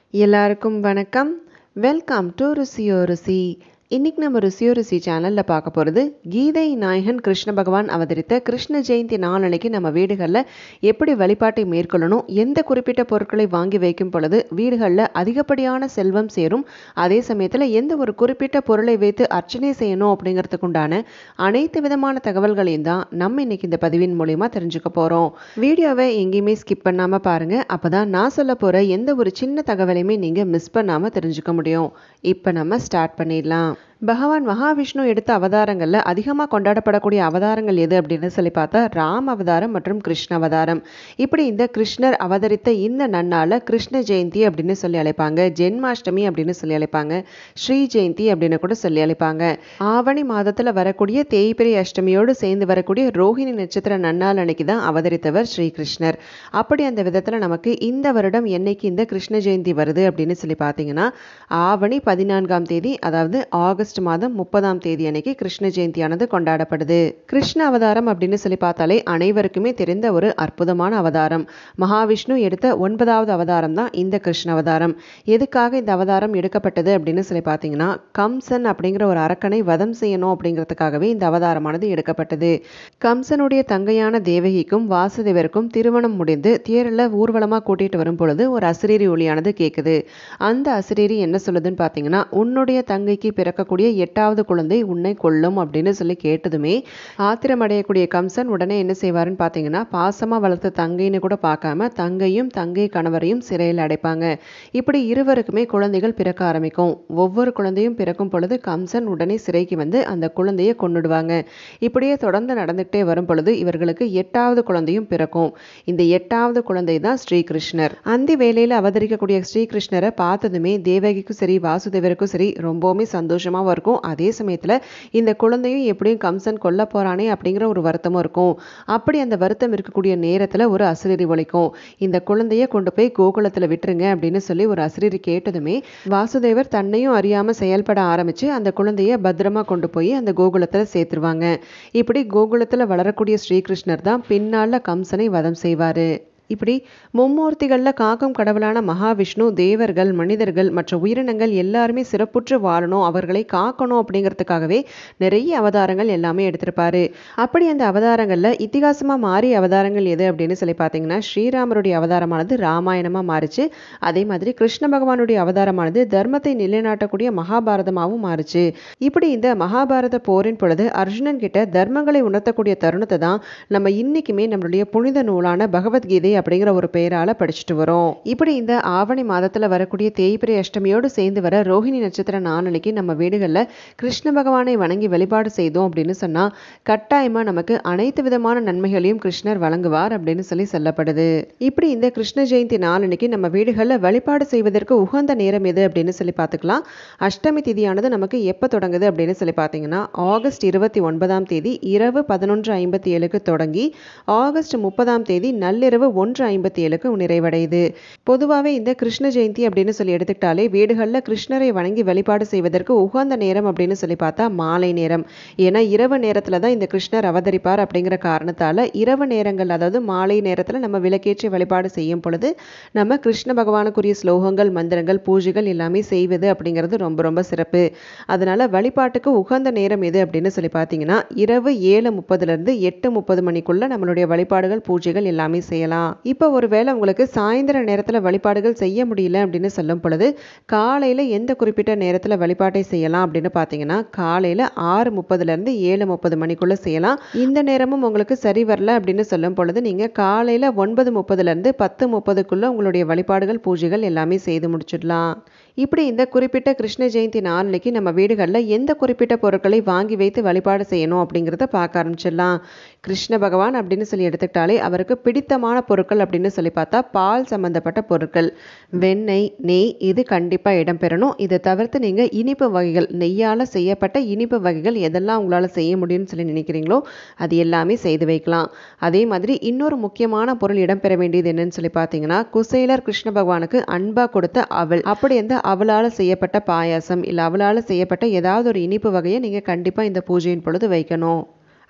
எல்லாருக்கும் வணக்கம் welcome to ருசியோ ருசி இன்னைக்கு நம்ம ருசியோ ருசி சேனலில் பார்க்க போகிறது கீதை நாயகன் கிருஷ்ண பகவான் அவதரித்த கிருஷ்ண ஜெயந்தி நாளன்னைக்கு நம்ம வீடுகளில் எப்படி வழிபாட்டை மேற்கொள்ளணும் எந்த குறிப்பிட்ட பொருட்களை வாங்கி வைக்கும் பொழுது வீடுகளில் அதிகப்படியான செல்வம் சேரும் அதே சமயத்தில் எந்த ஒரு குறிப்பிட்ட பொருளை வைத்து அர்ச்சனை செய்யணும் அப்படிங்கிறதுக்கு உண்டான அனைத்து விதமான தகவல்களையும் தான் நம்ம இன்னைக்கு இந்த பதிவின் மூலிமா தெரிஞ்சுக்க போகிறோம் வீடியோவை எங்கேயுமே ஸ்கிப் பண்ணாமல் பாருங்கள் அப்போ தான் நான் சொல்ல போகிற எந்த ஒரு சின்ன தகவலையுமே நீங்கள் மிஸ் பண்ணாமல் தெரிஞ்சுக்க முடியும் இப்போ நம்ம ஸ்டார்ட் பண்ணிடலாம் பகவான் மகாவிஷ்ணு எடுத்த அவதாரங்களில் அதிகமாக கொண்டாடப்படக்கூடிய அவதாரங்கள் எது அப்படின்னு சொல்லி பார்த்தா ராம் அவதாரம் மற்றும் கிருஷ்ண அவதாரம் இப்படி இந்த கிருஷ்ணர் அவதரித்த இந்த நன்னால கிருஷ்ண ஜெயந்தி அப்படின்னு சொல்லி அழைப்பாங்க ஜென்மாஷ்டமி அப்படின்னு சொல்லி அழைப்பாங்க ஸ்ரீ ஜெயந்தி அப்படின்னு கூட சொல்லி அழைப்பாங்க ஆவணி மாதத்தில் வரக்கூடிய தேய்பிரை அஷ்டமியோடு சேர்ந்து வரக்கூடிய ரோஹிணி நட்சத்திர நன்னாள் அன்னைக்கு தான் அவதரித்தவர் ஸ்ரீ கிருஷ்ணர் அப்படி அந்த விதத்தில் நமக்கு இந்த வருடம் என்னைக்கு இந்த கிருஷ்ண ஜெயந்தி வருது அப்படின்னு சொல்லி பார்த்தீங்கன்னா ஆவணி பதினான்காம் தேதி அதாவது ஆகஸ்ட் ஆகஸ்ட் மாதம் முப்பதாம் தேதி அன்னைக்கு கிருஷ்ண ஜெயந்தியானது கொண்டாடப்படுது கிருஷ்ண அவதாரம் அப்படின்னு சொல்லி பார்த்தாலே அனைவருக்குமே தெரிந்த ஒரு அற்புதமான அவதாரம் மகாவிஷ்ணு எடுத்த ஒன்பதாவது அவதாரம் தான் இந்த கிருஷ்ண அவதாரம் எதுக்காக இந்த அவதாரம் எடுக்கப்பட்டது அப்படின்னு சொல்லி பார்த்தீங்கன்னா கம்சன் அப்படிங்கிற ஒரு அரக்கனை வதம் செய்யணும் அப்படிங்கிறதுக்காகவே இந்த அவதாரமானது எடுக்கப்பட்டது கம்சனுடைய தங்கையான தேவகிக்கும் வாசுதேவருக்கும் திருமணம் முடிந்து தேரில் ஊர்வலமாக கூட்டிகிட்டு வரும் பொழுது ஒரு அசிரீரி ஒளியானது கேட்குது அந்த அசிரீரி என்ன சொல்லுதுன்னு பார்த்தீங்கன்னா உன்னுடைய தங்கைக்கு பிறக்கக்கூடிய இருக்கக்கூடிய எட்டாவது குழந்தை உன்னை கொல்லும் அப்படின்னு சொல்லி கேட்டதுமே ஆத்திரமடையக்கூடிய கம்சன் உடனே என்ன செய்வாருன்னு பார்த்தீங்கன்னா பாசமாக வளர்த்த தங்கைன்னு கூட பார்க்காம தங்கையும் தங்கை கணவரையும் சிறையில் அடைப்பாங்க இப்படி இருவருக்குமே குழந்தைகள் பிறக்க ஆரம்பிக்கும் ஒவ்வொரு குழந்தையும் பிறக்கும் பொழுது கம்சன் உடனே சிறைக்கு வந்து அந்த குழந்தையை கொண்டுடுவாங்க இப்படியே தொடர்ந்து நடந்துகிட்டே வரும் பொழுது இவர்களுக்கு எட்டாவது குழந்தையும் பிறக்கும் இந்த எட்டாவது குழந்தை தான் ஸ்ரீகிருஷ்ணர் அந்த வேலையில் அவதரிக்கக்கூடிய ஸ்ரீகிருஷ்ணரை பார்த்ததுமே தேவகிக்கும் சரி வாசுதேவருக்கும் சரி ரொம்பவுமே சந்தோஷமாகவும் இருக்கும் அதே சமயத்தில் இந்த குழந்தையும் எப்படியும் கம்சன் கொல்ல போகிறானே அப்படிங்கிற ஒரு வருத்தமும் இருக்கும் அப்படி அந்த வருத்தம் இருக்கக்கூடிய நேரத்தில் ஒரு அசிரீரி ஒழிக்கும் இந்த குழந்தைய கொண்டு போய் கோகுலத்தில் விட்டுருங்க அப்படின்னு சொல்லி ஒரு அசிரீரி கேட்டதுமே வாசுதேவர் தன்னையும் அறியாமல் செயல்பட ஆரம்பித்து அந்த குழந்தைய பத்திரமா கொண்டு போய் அந்த கோகுலத்தில் சேர்த்துருவாங்க இப்படி கோகுலத்தில் வளரக்கூடிய ஸ்ரீகிருஷ்ணர் தான் பின்னால் கம்சனை வதம் செய்வார் இப்படி மும்மூர்த்திகளில் காக்கும் கடவுளான மகாவிஷ்ணு தேவர்கள் மனிதர்கள் மற்ற உயிரினங்கள் எல்லாருமே சிறப்புற்று வாழணும் அவர்களை காக்கணும் அப்படிங்கிறதுக்காகவே நிறைய அவதாரங்கள் எல்லாமே எடுத்திருப்பாரு அப்படி அந்த அவதாரங்களில் இத்திகாசமாக மாறிய அவதாரங்கள் எது அப்படின்னு சொல்லி பார்த்தீங்கன்னா ஸ்ரீராமருடைய அவதாரமானது ராமாயணமாக மாறிச்சு அதே மாதிரி கிருஷ்ண பகவானுடைய அவதாரமானது தர்மத்தை நிலைநாட்டக்கூடிய மகாபாரதமாகவும் மாறுச்சு இப்படி இந்த மகாபாரத போரின் பொழுது அர்ஜுனன் கிட்ட தர்மங்களை உணர்த்தக்கூடிய தருணத்தை தான் நம்ம இன்னைக்குமே நம்மளுடைய புனித நூலான பகவத்கீதை அப்படிங்கிற ஒரு பெயரால் படிச்சுட்டு வரோம் இப்படி இந்த ஆவணி மாதத்தில் வரக்கூடிய தேய்பிரை அஷ்டமியோடு சேர்ந்து வர ரோஹிணி நட்சத்திர நாளனைக்கு நம்ம வீடுகளில் கிருஷ்ண பகவானை வணங்கி வழிபாடு செய்தோம் அப்படின்னு சொன்னால் கட்டாயமாக நமக்கு அனைத்து விதமான நன்மைகளையும் கிருஷ்ணர் வழங்குவார் அப்படின்னு சொல்லி சொல்லப்படுது இப்படி இந்த கிருஷ்ண ஜெயந்தி நாளனைக்கு நம்ம வீடுகளில் வழிபாடு செய்வதற்கு உகந்த நேரம் எது அப்படின்னு சொல்லி பார்த்துக்கலாம் அஷ்டமி திதியானது நமக்கு எப்போ தொடங்குது அப்படின்னு சொல்லி பார்த்தீங்கன்னா ஆகஸ்ட் இருபத்தி ஒன்பதாம் தேதி இரவு பதினொன்று ஐம்பத்தி ஏழுக்கு தொடங்கி ஆகஸ்ட் முப்பதாம் தேதி நள்ளிரவு ஒன்று ஒன்று ஐம்பத்தி ஏழுக்கு நிறைவடையுது பொதுவாகவே இந்த கிருஷ்ண ஜெயந்தி அப்படின்னு சொல்லி எடுத்துக்கிட்டாலே வீடுகளில் கிருஷ்ணரை வணங்கி வழிபாடு செய்வதற்கு உகந்த நேரம் அப்படின்னு சொல்லி பார்த்தா மாலை நேரம் ஏன்னா இரவு நேரத்தில் தான் இந்த கிருஷ்ணர் அவதரிப்பார் அப்படிங்கிற காரணத்தால் இரவு நேரங்கள் அதாவது மாலை நேரத்தில் நம்ம விளக்கேற்றி வழிபாடு செய்யும் பொழுது நம்ம கிருஷ்ண பகவானுக்குரிய ஸ்லோகங்கள் மந்திரங்கள் பூஜைகள் எல்லாமே செய்வது அப்படிங்கிறது ரொம்ப ரொம்ப சிறப்பு அதனால வழிபாட்டுக்கு உகந்த நேரம் எது அப்படின்னு சொல்லி பார்த்தீங்கன்னா இரவு ஏழு முப்பதுலேருந்து எட்டு முப்பது மணிக்குள்ள நம்மளுடைய வழிபாடுகள் பூஜைகள் எல்லாமே செய்யலாம் இப்போ ஒருவேளை உங்களுக்கு சாயந்தர நேரத்தில் வழிபாடுகள் செய்ய முடியல அப்படின்னு சொல்லும் பொழுது காலையில் எந்த குறிப்பிட்ட நேரத்தில் வழிபாட்டை செய்யலாம் அப்படின்னு பார்த்தீங்கன்னா காலையில் ஆறு முப்பதுலேருந்து ஏழு முப்பது மணிக்குள்ளே செய்யலாம் இந்த நேரமும் உங்களுக்கு சரி வரல அப்படின்னு சொல்லும் பொழுது நீங்கள் காலையில் ஒன்பது முப்பதுலேருந்து பத்து முப்பதுக்குள்ளே உங்களுடைய வழிபாடுகள் பூஜைகள் எல்லாமே செய்து முடிச்சிடலாம் இப்படி இந்த குறிப்பிட்ட கிருஷ்ண ஜெயந்தி நாளைக்கு நம்ம வீடுகளில் எந்த குறிப்பிட்ட பொருட்களை வாங்கி வைத்து வழிபாடு செய்யணும் அப்படிங்கிறத பார்க்க ஆரம்பிச்சிடலாம் கிருஷ்ண பகவான் அப்படின்னு சொல்லி எடுத்துக்கிட்டாலே அவருக்கு பிடித்தமான பொருட்கள் அப்படின்னு சொல்லி பார்த்தா பால் சம்மந்தப்பட்ட பொருட்கள் வெண்ணெய் நெய் இது கண்டிப்பாக இடம்பெறணும் இதை தவிர்த்து நீங்கள் இனிப்பு வகைகள் நெய்யால் செய்யப்பட்ட இனிப்பு வகைகள் எதெல்லாம் உங்களால் செய்ய முடியும்னு சொல்லி நினைக்கிறீங்களோ அது எல்லாமே செய்து வைக்கலாம் அதே மாதிரி இன்னொரு முக்கியமான பொருள் இடம்பெற வேண்டியது என்னன்னு சொல்லி பார்த்தீங்கன்னா குசேலர் கிருஷ்ண பகவானுக்கு அன்பா கொடுத்த அவள் அப்படி அந்த அவளால் செய்யப்பட்ட பாயாசம் இல்லை அவளால் செய்யப்பட்ட ஏதாவது ஒரு இனிப்பு வகையை நீங்கள் கண்டிப்பாக இந்த பூஜையின் பொழுது வைக்கணும்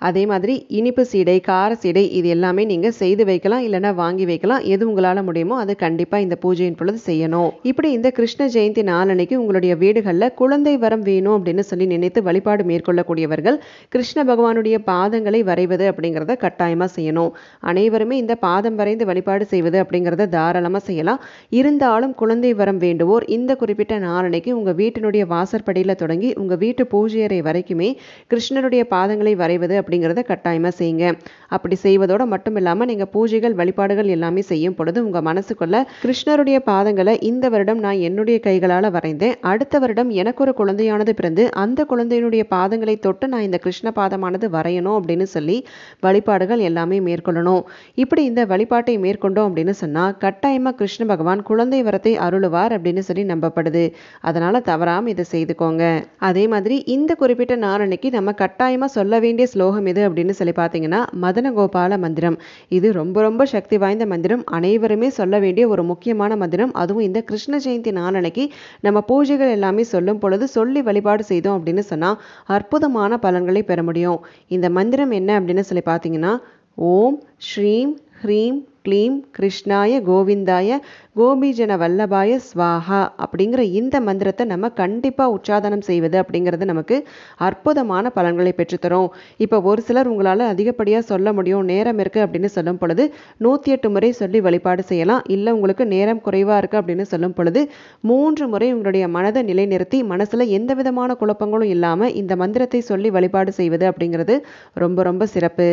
அதே மாதிரி இனிப்பு சீடை கார சீடை இது எல்லாமே நீங்கள் செய்து வைக்கலாம் இல்லைன்னா வாங்கி வைக்கலாம் எது உங்களால் முடியுமோ அது கண்டிப்பாக இந்த பூஜையின் பொழுது செய்யணும் இப்படி இந்த கிருஷ்ண ஜெயந்தி நாளன்னைக்கு உங்களுடைய வீடுகளில் குழந்தை வரம் வேணும் அப்படின்னு சொல்லி நினைத்து வழிபாடு மேற்கொள்ளக்கூடியவர்கள் கிருஷ்ண பகவானுடைய பாதங்களை வரைவது அப்படிங்கிறத கட்டாயமாக செய்யணும் அனைவருமே இந்த பாதம் வரைந்து வழிபாடு செய்வது அப்படிங்கிறத தாராளமாக செய்யலாம் இருந்தாலும் குழந்தை வரம் வேண்டுவோர் இந்த குறிப்பிட்ட நாளன்னைக்கு உங்கள் வீட்டினுடைய வாசற்படியில் தொடங்கி உங்கள் வீட்டு பூஜை அறை வரைக்குமே கிருஷ்ணருடைய பாதங்களை வரைவது அப்படிங்கிறத கட்டாயமாக செய்யுங்க அப்படி செய்வதோடு மட்டும் இல்லாமல் நீங்கள் பூஜைகள் வழிபாடுகள் எல்லாமே செய்யும் பொழுது உங்கள் மனசுக்குள்ள கிருஷ்ணருடைய பாதங்களை இந்த வருடம் நான் என்னுடைய கைகளால் வரைந்தேன் அடுத்த வருடம் எனக்கு ஒரு குழந்தையானது பிறந்து அந்த குழந்தையினுடைய பாதங்களை தொட்டு நான் இந்த கிருஷ்ண பாதமானது வரையணும் அப்படின்னு சொல்லி வழிபாடுகள் எல்லாமே மேற்கொள்ளணும் இப்படி இந்த வழிபாட்டை மேற்கொண்டோம் அப்படின்னு சொன்னால் கட்டாயமாக கிருஷ்ண பகவான் குழந்தை வரத்தை அருளுவார் அப்படின்னு சொல்லி நம்பப்படுது அதனால் தவறாமல் இதை செய்துக்கோங்க அதே மாதிரி இந்த குறிப்பிட்ட நாளன்னைக்கு நம்ம கட்டாயமாக சொல்ல வேண்டிய ஸ்லோகம் எது அப்படின்னு சொல்லி பார்த்தீங்கன்னா மதன கோபால மந்திரம் இது ரொம்ப ரொம்ப சக்தி வாய்ந்த மந்திரம் அனைவருமே சொல்ல வேண்டிய ஒரு முக்கியமான மந்திரம் அதுவும் இந்த கிருஷ்ண ஜெயந்தி நாளன்னைக்கு நம்ம பூஜைகள் எல்லாமே சொல்லும் பொழுது சொல்லி வழிபாடு செய்தோம் அப்படின்னு சொன்னால் அற்புதமான பலன்களை பெற முடியும் இந்த மந்திரம் என்ன அப்படின்னு சொல்லி பார்த்தீங்கன்னா ஓம் ஸ்ரீம் ஹ்ரீம் க்ளீம் கிருஷ்ணாய கோவிந்தாய கோபிஜன வல்லபாய ஸ்வாஹா அப்படிங்கிற இந்த மந்திரத்தை நம்ம கண்டிப்பாக உச்சாதனம் செய்வது அப்படிங்கிறது நமக்கு அற்புதமான பலன்களை பெற்றுத்தரும் இப்போ ஒரு சிலர் உங்களால் அதிகப்படியாக சொல்ல முடியும் நேரம் இருக்குது அப்படின்னு சொல்லும் பொழுது நூற்றி எட்டு முறை சொல்லி வழிபாடு செய்யலாம் இல்லை உங்களுக்கு நேரம் குறைவாக இருக்குது அப்படின்னு சொல்லும் பொழுது மூன்று முறை உங்களுடைய மனதை நிலைநிறுத்தி மனசில் எந்த விதமான குழப்பங்களும் இல்லாமல் இந்த மந்திரத்தை சொல்லி வழிபாடு செய்வது அப்படிங்கிறது ரொம்ப ரொம்ப சிறப்பு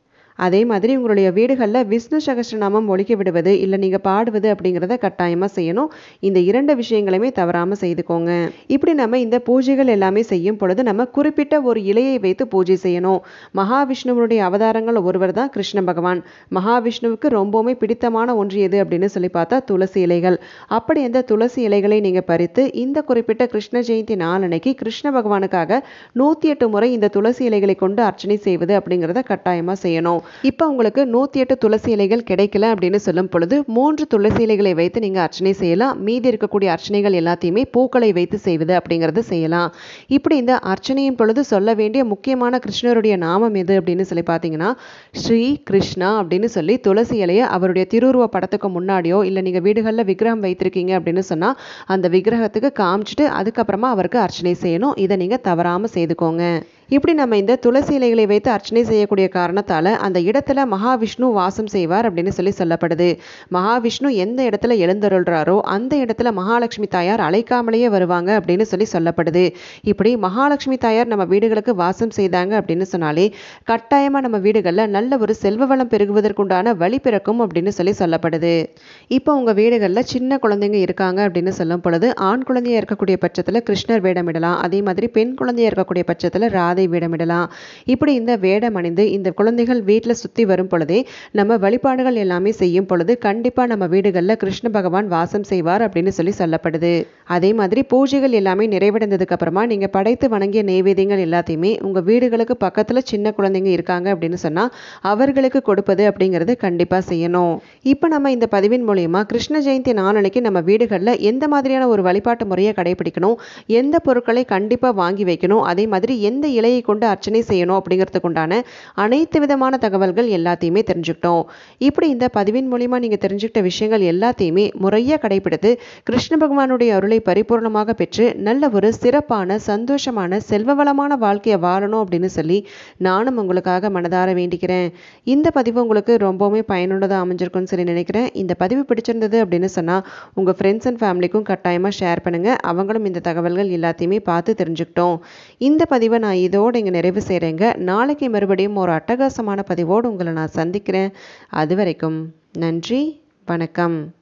அதே மாதிரி உங்களுடைய வீடுகளில் விஷ்ணு சகஸ்ரநாமம் ஒழிக்க விடுவது இல்லை நீங்கள் பாடுவது அப்படிங்கிறத கட்டாயமாக செய்யணும் இந்த இரண்டு விஷயங்களையுமே தவறாமல் செய்துக்கோங்க இப்படி நம்ம இந்த பூஜைகள் எல்லாமே செய்யும் பொழுது நம்ம குறிப்பிட்ட ஒரு இலையை வைத்து பூஜை செய்யணும் மகாவிஷ்ணுவனுடைய அவதாரங்கள் ஒருவர் தான் கிருஷ்ண பகவான் மகாவிஷ்ணுவுக்கு ரொம்பவுமே பிடித்தமான ஒன்று எது அப்படின்னு சொல்லி பார்த்தா துளசி இலைகள் அப்படி அந்த துளசி இலைகளை நீங்கள் பறித்து இந்த குறிப்பிட்ட கிருஷ்ண ஜெயந்தி நாளன்னைக்கு கிருஷ்ண பகவானுக்காக நூற்றி எட்டு முறை இந்த துளசி இலைகளை கொண்டு அர்ச்சனை செய்வது அப்படிங்கிறத கட்டாயமாக செய்யணும் இப்போ உங்களுக்கு நூற்றி எட்டு துளசி இலைகள் கிடைக்கல அப்படின்னு சொல்லும் பொழுது மூன்று துளசி இலைகளை வைத்து நீங்கள் அர்ச்சனை செய்யலாம் மீதி இருக்கக்கூடிய அர்ச்சனைகள் எல்லாத்தையுமே பூக்களை வைத்து செய்வது அப்படிங்கிறது செய்யலாம் இப்படி இந்த அர்ச்சனையின் பொழுது சொல்ல வேண்டிய முக்கியமான கிருஷ்ணருடைய நாமம் எது அப்படின்னு சொல்லி பார்த்தீங்கன்னா ஸ்ரீ கிருஷ்ணா அப்படின்னு சொல்லி துளசி இலையை அவருடைய திருவுருவ படத்துக்கு முன்னாடியோ இல்லை நீங்கள் வீடுகளில் விக்கிரகம் வைத்திருக்கீங்க அப்படின்னு சொன்னால் அந்த விக்கிரகத்துக்கு காமிச்சிட்டு அதுக்கப்புறமா அவருக்கு அர்ச்சனை செய்யணும் இதை நீங்கள் தவறாமல் செய்துக்கோங்க இப்படி நம்ம இந்த துளசி இலைகளை வைத்து அர்ச்சனை செய்யக்கூடிய காரணத்தால் அந்த இடத்துல மகாவிஷ்ணு வாசம் செய்வார் அப்படின்னு சொல்லி சொல்லப்படுது மகாவிஷ்ணு எந்த இடத்துல எழுந்தருள்றாரோ அந்த இடத்துல மகாலட்சுமி தாயார் அழைக்காமலேயே வருவாங்க அப்படின்னு சொல்லி சொல்லப்படுது இப்படி மகாலட்சுமி தாயார் நம்ம வீடுகளுக்கு வாசம் செய்தாங்க அப்படின்னு சொன்னாலே கட்டாயமாக நம்ம வீடுகளில் நல்ல ஒரு செல்வ வளம் பெருகுவதற்குண்டான வழி பிறக்கும் அப்படின்னு சொல்லி சொல்லப்படுது இப்போ உங்கள் வீடுகளில் சின்ன குழந்தைங்க இருக்காங்க அப்படின்னு சொல்லும் பொழுது ஆண் குழந்தையா இருக்கக்கூடிய பட்சத்தில் கிருஷ்ணர் வேடமிடலாம் அதே மாதிரி பெண் குழந்தையா இருக்கக்கூடிய பட்சத்தில் ராதை வேடமிடலாம் இப்படி இந்த வேடம் அணிந்து இந்த குழந்தைகள் வீட்டில் சுற்றி வரும் பொழுதே நம்ம வழிபாடுகள் எல்லாமே செய்யும் பொழுது கண்டிப்பாக நம்ம வீடுகளில் கிருஷ்ண பகவான் வாசம் செய்வார் அப்படின்னு சொல்லி சொல்லப்படுது அதே மாதிரி பூஜைகள் எல்லாமே நிறைவடைந்ததுக்கு அப்புறமா நீங்கள் படைத்து வணங்கிய நெய்வேத்தியங்கள் எல்லாத்தையுமே உங்கள் வீடுகளுக்கு பக்கத்தில் சின்ன குழந்தைங்க இருக்காங்க அப்படின்னு சொன்னால் அவர்களுக்கு கொடுப்பது அப்படிங்கிறது கண்டிப்பாக செய்யணும் இப்போ நம்ம இந்த பதிவின் மூலயமா கிருஷ்ண ஜெயந்தி நாளன்னைக்கு நம்ம வீடுகளில் எந்த மாதிரியான ஒரு வழிபாட்டு முறையை கடைபிடிக்கணும் எந்த பொருட்களை கண்டிப்பாக வாங்கி வைக்கணும் அதே மாதிரி எந்த இலையை கொண்டு அர்ச்சனை செய்யணும் அப்படிங்கிறதுக்கு உண்டான அனைத்து விதமான தகவல்கள் எல்லாத்தையுமே தெரிஞ்சுக்கிட்டோம் இப்படி இந்த பதிவின் மூலிமா நீங்கள் தெரிஞ்சுக்கிட்ட விஷயங்கள் எல்லாத்தையுமே முறையாக கடைபிடித்து கிருஷ்ண பகவானுடைய அருளை பரிபூர்ணமாக பெற்று நல்ல ஒரு சிறப்பான சந்தோஷமான செல்வ வளமான வாழ்க்கையை வாழணும் அப்படின்னு சொல்லி நானும் உங்களுக்காக மனதார வேண்டிக்கிறேன் இந்த பதிவு உங்களுக்கு ரொம்பவுமே பயனுள்ளதாக அமைஞ்சிருக்கும்னு சொல்லி நினைக்கிறேன் இந்த பதிவு பிடிச்சிருந்தது அப்படின்னு சொன்னால் உங்கள் ஃப்ரெண்ட்ஸ் அண்ட் ஃபேமிலிக்கும் கட்டாயமாக ஷேர் பண்ணுங்கள் அவங்களும் இந்த தகவல்கள் எல்லாத்தையுமே பார்த்து தெரிஞ்சுக்கிட்டோம் இந்த பதிவை நான் இதோடு இங்கே நிறைவு செய்கிறேங்க நாளைக்கு மறுபடியும் ஒரு அட்டகாசமான பதிவோடு உங்களை நான் சந்திக்கிறேன் அது வரைக்கும் நன்றி வணக்கம்